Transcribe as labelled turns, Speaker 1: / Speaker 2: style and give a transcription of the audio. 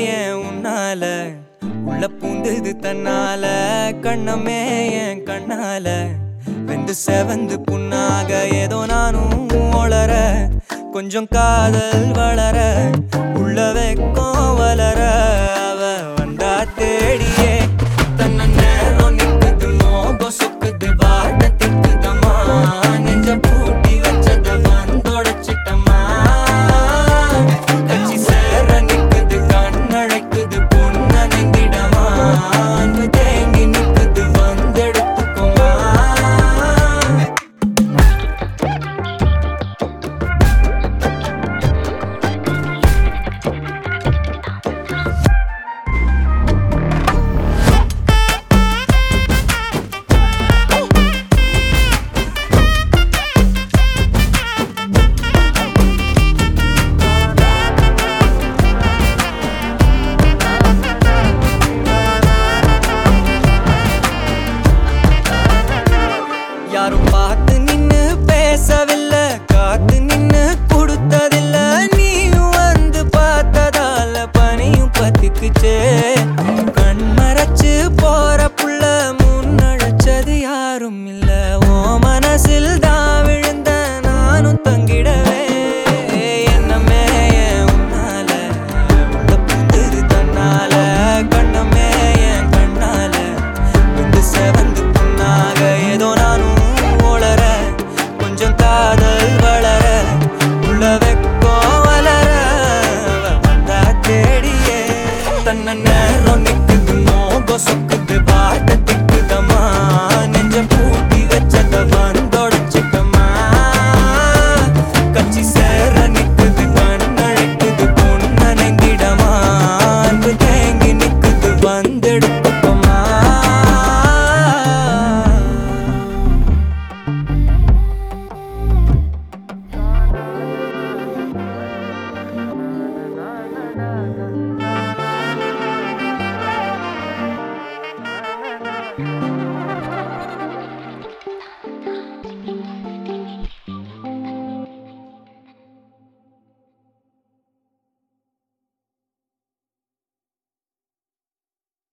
Speaker 1: ஏன் உன்னால உள்ள பூந்தது தன்னால கண்ணமே என் கண்ணால வெந்து செவந்து புண்ணாக ஏதோ நானும் ஒளர கொஞ்சம் காதல் வளர உள்ள வெக்கம் வளர அவ வந்தா தேடியே தன்ன நேரம் நிக்குது மோகம் சுக்குது வாட்ட திக்குதம்மா நெஞ்ச பூட்டி வச்சத வந்தொடச்சிட்டம்மா கட்சி சேர நிக்குது கண்ணழைக்குது பொண்ண நெங்கிடமா அன்பு தேங்கி நிக்குது வந்தெடுத்துக்குமா யாரும் பார்த்து நின்னு பேசவில்லை காத்து நின்னு கொடுத்ததில்ல நீயும் வந்து பார்த்ததால பனியும் பத்திக்குச்சே கண் மறைச்சு போற